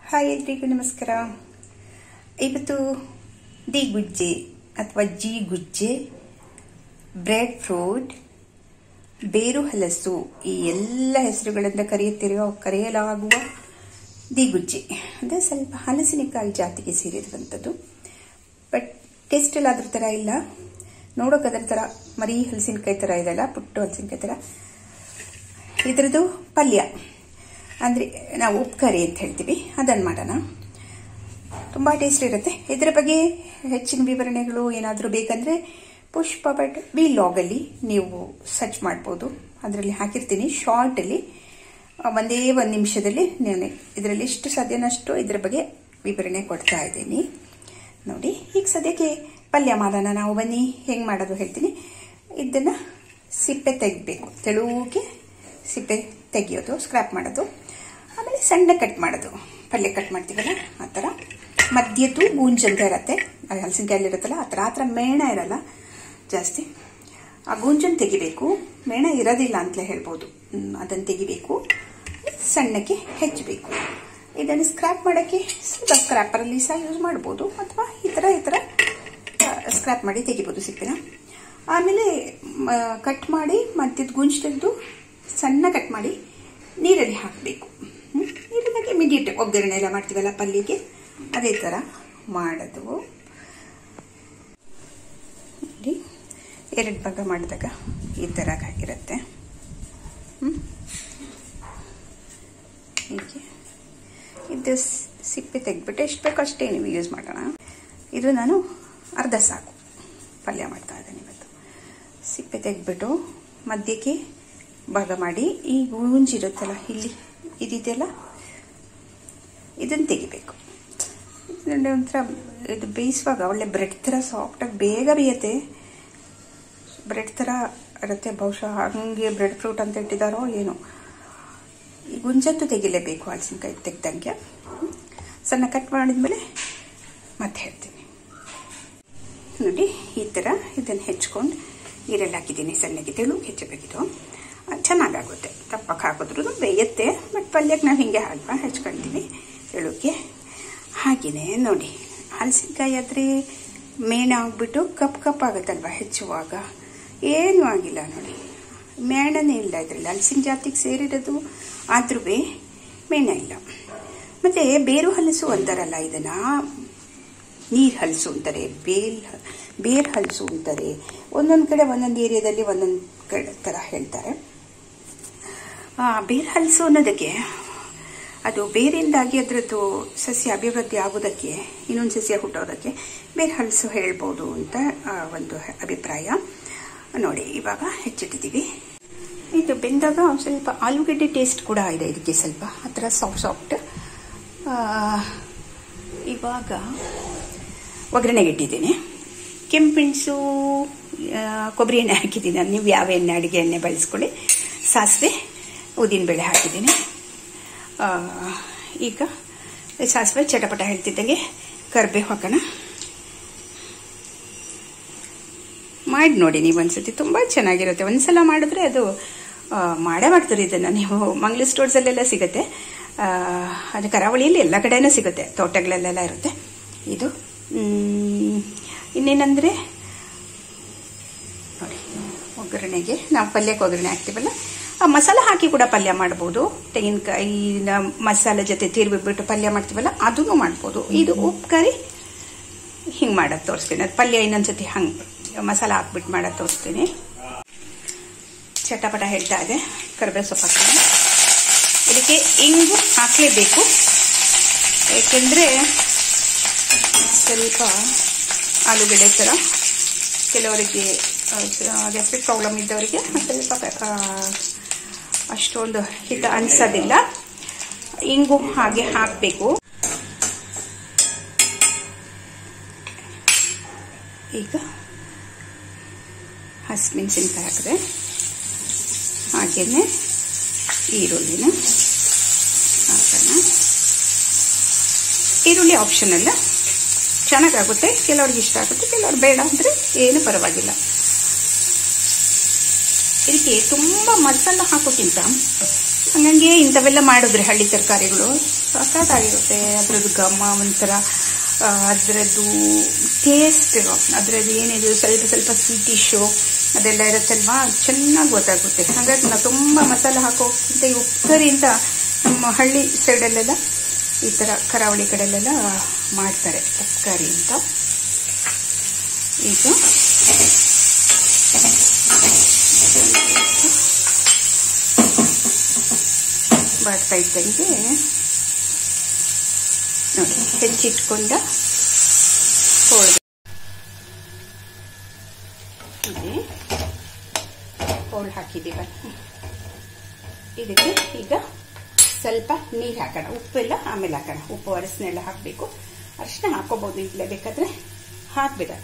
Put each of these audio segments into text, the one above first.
Hi ಎಲ್ರಿಗೂ ನಮಸ್ಕಾರ ಇವತ್ತು ದಿ ಗುಜ್ಜೆ ಅಥವಾ ಜಿ ಗುಜ್ಜೆ ಬ್ರೆಡ್ ಫ್ರೂಟ್ ಬೇರು ಹಲಸು ಈ ಎಲ್ಲ ಹೆಸರುಗಳಿಂದ ಕರೆಯುತ್ತಿರುವ ಕರೆಯಲಾಗುವ ದಿ ಗುಜ್ಜೆ ಅಂದರೆ ಸ್ವಲ್ಪ ಹಲಸಿನಕಾಯಿ ಜಾತಿಗೆ ಸೇರಿರುವಂಥದ್ದು ಬಟ್ ಟೇಸ್ಟ್ ಎಲ್ಲ ಅದ್ರ ಥರ ಇಲ್ಲ ನೋಡೋಕೆ ಅದ್ರ ಥರ ಮರಿ ಹಲಸಿನಕಾಯಿ ಥರ ಇದೆಲ್ಲ ಪುಟ್ಟು ಹಲಸಿನಕಾಯಿ ಥರ ಇದ್ರದ್ದು ಪಲ್ಯ ಅಂದರೆ ನಾವು ಉಪ್ಕರಿ ಅಂತ ಹೇಳ್ತೀವಿ ಅದನ್ನು ಮಾಡೋಣ ತುಂಬ ಟೇಸ್ಟ್ ಇರುತ್ತೆ ಇದರ ಬಗ್ಗೆ ಹೆಚ್ಚಿನ ವಿವರಣೆಗಳು ಏನಾದರೂ ಬೇಕಂದರೆ ಪುಷ್ಪ ಬಟ್ ವಿ ಲಾಗಲ್ಲಿ ನೀವು ಸರ್ಚ್ ಮಾಡ್ಬೋದು ಅದರಲ್ಲಿ ಹಾಕಿರ್ತೀನಿ ಶಾರ್ಟಲ್ಲಿ ಒಂದೇ ಒಂದು ನಿಮಿಷದಲ್ಲಿ ನಾನು ಇದರಲ್ಲಿ ಎಷ್ಟು ಸಾಧ್ಯನಷ್ಟು ಇದರ ಬಗ್ಗೆ ವಿವರಣೆ ಕೊಡ್ತಾ ಇದ್ದೀನಿ ನೋಡಿ ಈಗ ಸದ್ಯಕ್ಕೆ ಪಲ್ಯ ಮಾಡೋಣ ನಾವು ಬನ್ನಿ ಹೆಂಗೆ ಮಾಡೋದು ಹೇಳ್ತೀನಿ ಇದನ್ನು ಸಿಪ್ಪೆ ತೆಗಿಬೇಕು ತೆಳುಗೆ ಸಿಪ್ಪೆ ತೆಗಿಯೋದು ಸ್ಕ್ರಾಪ್ ಮಾಡೋದು ಆಮೇಲೆ ಸಣ್ಣ ಕಟ್ ಮಾಡೋದು ಪಲ್ಯ ಕಟ್ ಮಾಡ್ತೀವಲ್ಲ ಆ ಥರ ಮಧ್ಯದ್ದು ಗೂಂಜ್ ಅಂತ ಇರತ್ತೆ ಹಲಸಿನಕಾಯಲ್ಲಿ ಇರುತ್ತಲ್ಲ ಆ ಥರ ಆ ಥರ ಮೇಣ ಇರಲ್ಲ ಜಾಸ್ತಿ ಆ ಗೂಂಜನ್ನು ತೆಗಿಬೇಕು ಮೇಣ ಇರೋದಿಲ್ಲ ಅಂತಲೇ ಹೇಳ್ಬೋದು ಅದನ್ನು ತೆಗಿಬೇಕು ಸಣ್ಣಕ್ಕೆ ಹೆಚ್ಚಬೇಕು ಇದನ್ನು ಸ್ಕ್ರಾಪ್ ಮಾಡೋಕ್ಕೆ ಸ್ವಲ್ಪ ಸ್ಕ್ರಾಪರಲ್ಲಿ ಸಹ ಯೂಸ್ ಮಾಡ್ಬೋದು ಅಥವಾ ಈ ಥರ ಈ ಥರ ಸ್ಕ್ರಾಪ್ ಮಾಡಿ ತೆಗಿಬೋದು ಸಿಪ್ಪೆನ ಆಮೇಲೆ ಕಟ್ ಮಾಡಿ ಮಧ್ಯದ ಗುಂಜು ತೆಗೆದು ಸಣ್ಣ ಕಟ್ ಮಾಡಿ ನೀರಲ್ಲಿ ಹಾಕಬೇಕು ನೀರಲ್ಲಿ ಇಮಿಡಿಯೇಟ್ ಒಗ್ಗರಣೆ ಎಲ್ಲ ಮಾಡ್ತೀವಲ್ಲ ಪಲ್ಯಕ್ಕೆ ಅದೇ ಥರ ಮಾಡೋದು ನೋಡಿ ಎರಡು ಭಾಗ ಮಾಡಿದಾಗ ಈ ಥರ ಆಗಿರುತ್ತೆ ಹೀಗೆ ಇದು ಸಿಪ್ಪೆ ತೆಗೆದ್ಬಿಟ್ಟು ಎಷ್ಟು ಬೇಕೋ ಅಷ್ಟೇ ನೀವು ಯೂಸ್ ಮಾಡೋಣ ಇದು ನಾನು ಅರ್ಧ ಸಾಕು ಪಲ್ಯ ಮಾಡ್ತಾ ಇದ್ದೇನೆ ಇವತ್ತು ಸಿಪ್ಪೆ ತೆಗೆದ್ಬಿಟ್ಟು ಮಧ್ಯಕ್ಕೆ ಭಾಗ ಮಾಡಿ ಈ ಗೂಂಜಿರುತ್ತಲ್ಲ ಇಲ್ಲಿ ಇದಿದೆಯಲ್ಲ ಇದನ್ನು ತೆಗಿಬೇಕು ಒಂಥರ ಇದು ಬೇಯಿಸುವಾಗ ಒಳ್ಳೆ ಬ್ರೆಡ್ ಥರ ಸಾಫ್ಟಾಗಿ ಬೇಗ ಬೇಯುತ್ತೆ ಬ್ರೆಡ್ ಥರ ಇರುತ್ತೆ ಬಹುಶಃ ಹಂಗೆ ಬ್ರೆಡ್ ಫ್ರೂಟ್ ಅಂತ ಇಟ್ಟಿದ್ದಾರೋ ಏನೋ ಈ ಗುಂಜಂತೂ ತೆಗಿಲೇಬೇಕು ಹಲಸಿನಕಾಯಿ ತೆಗ್ದಂಗೆ ಸಣ್ಣ ಕಟ್ ಮಾಡಿದ್ಮೇಲೆ ಮತ್ತೆ ಹೇಳ್ತೀನಿ ನೋಡಿ ಈ ಥರ ಇದನ್ನು ಹೆಚ್ಕೊಂಡು ನೀರಲ್ಲಿ ಹಾಕಿದ್ದೀನಿ ಸಣ್ಣಗೆ ತೆಳು ಹೆಚ್ಚಬೇಕಿತ್ತು ಚೆನ್ನಾಗಾಗುತ್ತೆ ತಪ್ಪಕ್ಕೆ ಹಾಕಿದ್ರು ಬೇಯುತ್ತೆ ಬಟ್ ಪಲ್ಯಕ್ಕೆ ನಾವು ಹಿಂಗೆ ಹಾಕಿ ಹೆಚ್ಕೊಳ್ತೀವಿ ತೆಳುಗೆ ಹಾಗೆಯೇ ನೋಡಿ ಹಲಸಿನಕಾಯಿ ಆದರೆ ಮೇಣ ಆಗಿಬಿಟ್ಟು ಕಪ್ ಕಪ್ ಆಗುತ್ತಲ್ವ ಹೆಚ್ಚುವಾಗ ಏನೂ ಆಗಿಲ್ಲ ನೋಡಿ ಮೇಣನೇ ಇಲ್ಲ ಇದರಲ್ಲಿ ಹಲಸಿನ ಜಾತಿಗೆ ಸೇರಿರೋದು ಆದ್ರೂ ಮೇಣ ಇಲ್ಲ ಮತ್ತು ಬೇರು ಹಲಸು ಅಂತಾರಲ್ಲ ಇದನ್ನು ನೀರು ಹಲಸು ಅಂತಾರೆ ಬೇಲ್ ಬೇರ್ ಹಲಸು ಅಂತಾರೆ ಒಂದೊಂದು ಕಡೆ ಒಂದೊಂದು ಏರಿಯಾದಲ್ಲಿ ಒಂದೊಂದು ಕಡೆ ಥರ ಹೇಳ್ತಾರೆ ಬೇರ್ ಹಲಸು ಅನ್ನೋದಕ್ಕೆ ಅದು ಬೇರಿಂದಾಗಿ ಅದರದ್ದು ಸಸ್ಯ ಅಭಿವೃದ್ಧಿ ಆಗೋದಕ್ಕೆ ಇನ್ನೊಂದು ಸಸ್ಯ ಹುಟ್ಟೋದಕ್ಕೆ ಬೇರೆ ಹಲಸು ಹೇಳ್ಬೋದು ಅಂತ ಒಂದು ಅಭಿಪ್ರಾಯ ನೋಡಿ ಇವಾಗ ಹೆಚ್ಚಿಟ್ಟಿದ್ದೀವಿ ಇದು ಬೆಂದಾಗ ಸ್ವಲ್ಪ ಆಲೂಗಡ್ಡೆ ಟೇಸ್ಟ್ ಕೂಡ ಇದೆ ಇದಕ್ಕೆ ಸ್ವಲ್ಪ ಆ ಥರ ಸಾಫ್ಟ್ ಸಾಫ್ಟ್ ಇವಾಗ ಒಗ್ಗರಣೆಗೆ ಇಟ್ಟಿದ್ದೀನಿ ಕೆಂಪೆಣಸು ಕೊಬ್ಬರಿ ಎಣ್ಣೆ ಹಾಕಿದ್ದೀನಿ ನೀವು ಯಾವ ಎಣ್ಣೆ ಅಡುಗೆ ಎಣ್ಣೆ ಬಳಸ್ಕೊಳ್ಳಿ ಸಾಸಿವೆ ಉದ್ದಿನಬೇಳೆ ಹಾಕಿದ್ದೀನಿ ಈಗ ಸಾಸಿವೆ ಚಟಪಟ ಹೇಳ್ತಿದ್ದಂಗೆ ಕರ್ಬೇವು ಹಾಕೋಣ ಮಾಡಿ ನೋಡಿ ನೀವು ಒಂದ್ಸತಿ ತುಂಬ ಚೆನ್ನಾಗಿರುತ್ತೆ ಒಂದ್ಸಲ ಮಾಡಿದ್ರೆ ಅದು ಮಾಡೇ ಮಾಡ್ತಾರೆ ಇದನ್ನು ನೀವು ಮಂಗ್ಲಿ ಸ್ಟೋರ್ಸಲ್ಲೆಲ್ಲ ಸಿಗುತ್ತೆ ಅದು ಕರಾವಳಿಯಲ್ಲಿ ಎಲ್ಲ ಕಡೆನೂ ಸಿಗುತ್ತೆ ತೋಟಗಳಲ್ಲೆಲ್ಲ ಇರುತ್ತೆ ಇದು ಇನ್ನೇನಂದರೆ ನೋಡಿ ಒಗ್ಗರಣೆಗೆ ನಾವು ಪಲ್ಯಕ್ಕೆ ಒಗ್ಗರಣೆ ಹಾಕ್ತೀವಲ್ಲ ಆ ಮಸಾಲೆ ಹಾಕಿ ಕೂಡ ಪಲ್ಯ ಮಾಡ್ಬೋದು ತೆಂಗಿನಕಾಯಿನ ಮಸಾಲೆ ಜೊತೆ ತಿರುಗಿಬಿಟ್ಟು ಪಲ್ಯ ಮಾಡ್ತೀವಲ್ಲ ಅದನ್ನು ಮಾಡ್ಬೋದು ಇದು ಉಪ್ಪು ಕರಿ ಹಿಂಗೆ ಮಾಡೋದು ತೋರಿಸ್ತೀನಿ ಅದು ಪಲ್ಯ ಇನ್ನೊಂದ್ಸತಿ ಹಂಗೆ ಮಸಾಲೆ ಹಾಕ್ಬಿಟ್ಟು ಮಾಡೋದು ತೋರಿಸ್ತೀನಿ ಚಟಪಟ ಹೇಳ್ತಾ ಇದೆ ಕರಿಬೇವು ಸೊಪ್ಪು ಹಾಕ್ತೀನಿ ಇದಕ್ಕೆ ಇಂಗು ಹಾಕಲೇಬೇಕು ಏಕೆಂದರೆ ಸ್ವಲ್ಪ ಆಲೂಗಡ್ಡೆ ಥರ ಕೆಲವರಿಗೆ ಗ್ಯಾಸ್ಟ್ರಿಕ್ ಪ್ರಾಬ್ಲಮ್ ಇದ್ದವರಿಗೆ ಸ್ವಲ್ಪ ಅಷ್ಟೊಂದು ಹಿತ ಅನಿಸೋದಿಲ್ಲ ಇಂಗು ಹಾಗೆ ಹಾಕಬೇಕು ಈಗ ಹಸಿಮೆಣಸಿನ್ಕಾಯಿ ಹಾಕಿದೆ ಹಾಗೆಯೇ ಈರುಳ್ಳಿನ ಹಾಕೋಣ ಈರುಳ್ಳಿ ಆಪ್ಷನಲ್ಲ ಚೆನ್ನಾಗಾಗುತ್ತೆ ಕೆಲವ್ರಿಗೆ ಇಷ್ಟ ಆಗುತ್ತೆ ಕೆಲವ್ರು ಬೇಡ ಅಂದರೆ ಏನು ಪರವಾಗಿಲ್ಲ ಇದಕ್ಕೆ ತುಂಬ ಮಸಾಲ ಹಾಕೋಕ್ಕಿಂತ ಹಂಗಂಗೆ ಇಂಥವೆಲ್ಲ ಮಾಡಿದ್ರೆ ಹಳ್ಳಿ ತರಕಾರಿಗಳು ಸಖತ್ತಾಗಿರುತ್ತೆ ಅದರದ್ದು ಘಮ ಒಂಥರ ಆ, ಅದರದ್ದು ಟೇಸ್ಟ್ ಅದರದ್ದು ಏನಿದು ಸ್ವಲ್ಪ ಸ್ವಲ್ಪ ಸ್ವೀಟಿಶು ಅದೆಲ್ಲ ಇರುತ್ತಲ್ವಾ ಚೆನ್ನಾಗಿ ಗೊತ್ತಾಗುತ್ತೆ ಹಾಗಾಗಿ ನಾವು ತುಂಬ ಮಸಾಲೆ ಹಾಕೋಕ್ಕಿಂತ ಈ ಉಪ್ಪರಿಯಿಂದ ನಮ್ಮ ಹಳ್ಳಿ ಸೈಡಲ್ಲೆಲ್ಲ ಈ ಥರ ಕರಾವಳಿ ಕಡೆಯಲ್ಲೆಲ್ಲ ಮಾಡ್ತಾರೆ ಉಪ್ಕರಿ ಅಂತ ಈಗ ಬಾಡ್ತಾ ಇದ್ದಂಗೆ ನೋಡಿ ಹೆಚ್ಚಿಟ್ಕೊಂಡ ಹೋಳಿಗೆ ನೋಡಿ ಹೋಳು ಹಾಕಿದ್ದೀವ ಇದಕ್ಕೆ ಈಗ ಸ್ವಲ್ಪ ನೀರು ಹಾಕೋಣ ಉಪ್ಪೆಲ್ಲ ಆಮೇಲೆ ಹಾಕೋಣ ಉಪ್ಪು ಅರಸಿನೆಲ್ಲ ಹಾಕಬೇಕು ಅರಿಶಿನ ಹಾಕೋಬಹುದು ಇಲ್ಲೇ ಬೇಕಾದ್ರೆ ಹಾಕ್ಬಿಡೋಣ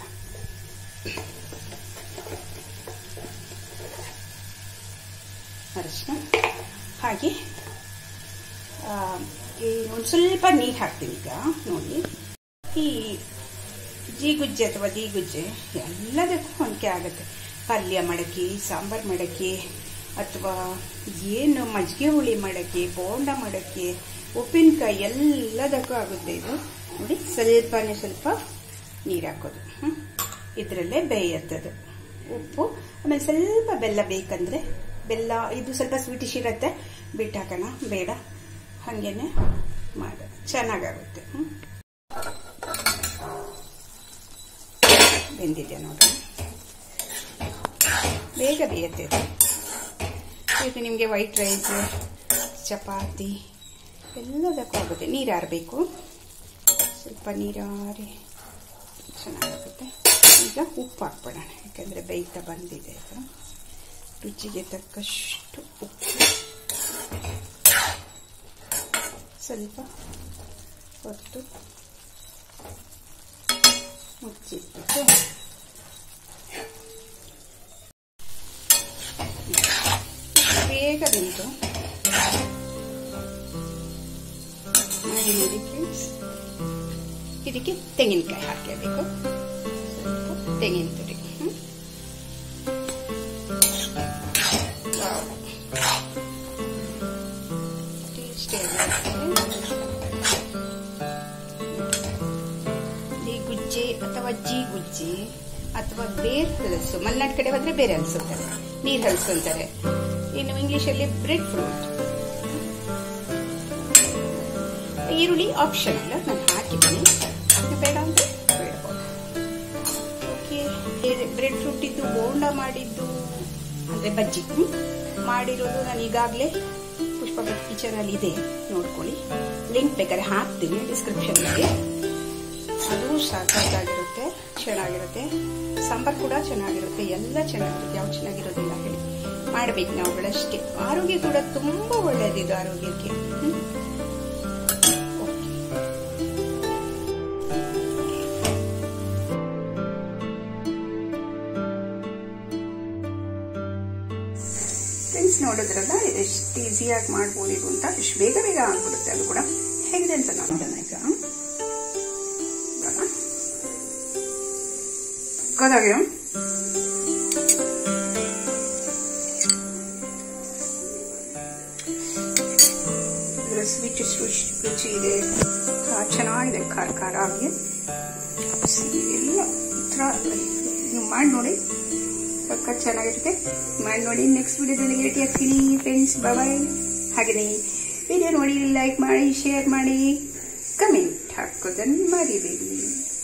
ಅರಿಶಿನ ಹಾಗೆ ಆ, ಈ ಒಂದು ಸ್ವಲ್ಪ ನೀರು ಹಾಕ್ತೀನಿ ಈಗ ನೋಡಿ ಈ ಜೀಗುಜ್ಜೆ ಅಥವಾ ದೀಗುಜ್ಜೆ ಎಲ್ಲದಕ್ಕೂ ಹೊಂದಿಕೆ ಆಗುತ್ತೆ ಪಲ್ಯ ಮಾಡಕ್ಕೆ ಸಾಂಬಾರ್ ಮಾಡಕ್ಕೆ ಅಥವಾ ಏನು ಮಜ್ಜಿಗೆ ಹುಳಿ ಮಾಡಕ್ಕೆ ಬೋಂಡ ಮಾಡಕ್ಕೆ ಉಪ್ಪಿನಕಾಯಿ ಎಲ್ಲದಕ್ಕೂ ಆಗುತ್ತೆ ಇದು ನೋಡಿ ಸ್ವಲ್ಪನೇ ಸ್ವಲ್ಪ ನೀರು ಹಾಕೋದು ಹ್ಮ್. ಇದರಲ್ಲೇ ಬೇಯತ್ತದು ಉಪ್ಪು ಆಮೇಲೆ ಸ್ವಲ್ಪ ಬೆಲ್ಲ ಬೇಕಂದ್ರೆ ಬೆಲ್ಲ ಇದು ಸ್ವಲ್ಪ ಸ್ವೀಟಿಶ್ ಇರುತ್ತೆ ಬಿಟ್ಟು ಹಾಕೋಣ ಬೇಡ ಹಾಗೇನೆ ಮಾಡ ಚೆನ್ನಾಗಾಗುತ್ತೆ ಹ್ಮ್. ಬೆಂದಿದೆ ನೋಡಿ ಬೇಗ ಬೇಯುತ್ತೆ ಇದು ಇದು ನಿಮಗೆ ವೈಟ್ ರೈಸ್ ಚಪಾತಿ ಎಲ್ಲದಕ್ಕೂ ಆಗುತ್ತೆ ನೀರು ಆರಬೇಕು ಸ್ವಲ್ಪ ನೀರಾರಿ ಚೆನ್ನಾಗಾಗುತ್ತೆ ಈಗ ಉಪ್ಪು ಹಾಕ್ಬಿಡೋಣ ಯಾಕಂದರೆ ಬೇಯ್ತಾ ಬಂದಿದೆ ಇದು ರುಚಿಗೆ ತಕ್ಕಷ್ಟು ಉಪ್ಪು ಸ್ವಲ್ಪ ಹೊತ್ತು ಮುಚ್ಚಿಟ್ಬಿಟ್ಟು ಬೇಗ ಬೆಂತು ಮಾಡಿ ನೋಡಿ ಫ್ರೆಂಡ್ಸ್ ಇದಕ್ಕೆ ತೆಂಗಿನಕಾಯಿ ಹಾಕಲೇಬೇಕು ಸ್ವಲ್ಪ ತೆಂಗಿನ ತುರಿ ಹ್ಮ್. ಟೇಸ್ಟಿ ಈ ಗುಜ್ಜೆ ಅಥವಾ ಜಿ ಗುಜ್ಜೆ ಅಥವಾ ಬೇರ್ ಹಲಸು ಮಲೆನಾಡು ಕಡೆ ಹೋದ್ರೆ ಬೇರೆ ಹಲಸು ಅಂತಾರೆ ನೀರ್ ಹಲಸು ಅಂತಾರೆ ಇನ್ನು ಇಂಗ್ಲಿಷಲ್ಲಿ ಬ್ರೆಡ್ ಫ್ರೂಟ್ ಈರುಳ್ಳಿ ಆಪ್ಷನ್ ಅಲ್ಲ ನಾನು ಹಾಕಿದ್ದೀನಿ ಇದು ಬೇಡ ಅಂದ್ರೆ ಬೇಡಬಹುದು ಓಕೆ ಬ್ರೆಡ್ ಫ್ರೂಟ್ ಇದ್ದು ಬೋಂಡ ಮಾಡಿದ್ದು ಅಂದ್ರೆ ಬಜ್ಜಿ ಹ್ಮ್? ಮಾಡಿರೋದು ನಾನು ಈಗಾಗಲೇ ಪುಷ್ಪ ಕಿಚನ್ ಅಲ್ಲಿ ಇದೆ ನೋಡ್ಕೊಳ್ಳಿ ಲಿಂಕ್ ಬೇಕಾದ್ರೆ ಹಾಕ್ತೀನಿ ಡಿಸ್ಕ್ರಿಪ್ಷನ್ಗೆ ಅದು ಸಾಕಾಗಿರುತ್ತೆ ಚೆನ್ನಾಗಿರುತ್ತೆ ಸಾಂಬಾರ್ ಕೂಡ ಚೆನ್ನಾಗಿರುತ್ತೆ ಎಲ್ಲ ಚೆನ್ನಾಗಿರುತ್ತೆ ಯಾವ ಚೆನ್ನಾಗಿರೋದಿಲ್ಲ ಹೇಳಿ ಮಾಡ್ಬೇಕು ನಾವುಗಳಷ್ಟೇ ಆರೋಗ್ಯ ಕೂಡ ತುಂಬಾ ಒಳ್ಳೆಯದಿದು ಆರೋಗ್ಯಕ್ಕೆ ಹ್ಮ್? ಓಕೆ. ಫ್ರೆಂಡ್ಸ್ ನೋಡಿದ್ರಲ್ಲ ಎಷ್ಟು ಈಸಿಯಾಗಿ ಮಾಡ್ಬೋದು ಇದು ಅಂತ ಎಷ್ಟು ಬೇಗ ಬೇಗ ಆಗ್ಬಿಡುತ್ತೆ ಅದು ಕೂಡ ಹೇಗಿದೆ ಅಂತ ನೋಡೋಣ ಈಗ ಇವಾಗ ಗೊತ್ತಾಗಿದೆ ಇದರ ಸ್ವೀಟ್ ರುಚಿ ರುಚಿ ಇದೆ ಖಾ- ಚೆನ್ನಾಗಿದೆ ಖಾರ ಖಾರ ಆಗಿ ಎಲ್ಲ ಈ ಥರ ನೀವು ಮಾಡಿ ನೋಡಿ ಪಕ್ಕ ಚೆನ್ನಾಗಿರುತ್ತೆ ಮಾಡಿ ನೋಡಿ ನೆಕ್ಸ್ಟ್ ವಿಡಿಯೋದಲ್ಲಿ ಭೇಟಿ ಆಗ್ತೀನಿ ಫ್ರೆಂಡ್ಸ್ ಬಾಯ್ ಹಾಗೆಯೇ ವಿಡಿಯೋ ನೋಡಿ ಲೈಕ್ ಮಾಡಿ ಶೇರ್ ಮಾಡಿ ಕಮೆಂಟ್ ಹಾಕೋದನ್ನು ಮರಿಬೇಡಿ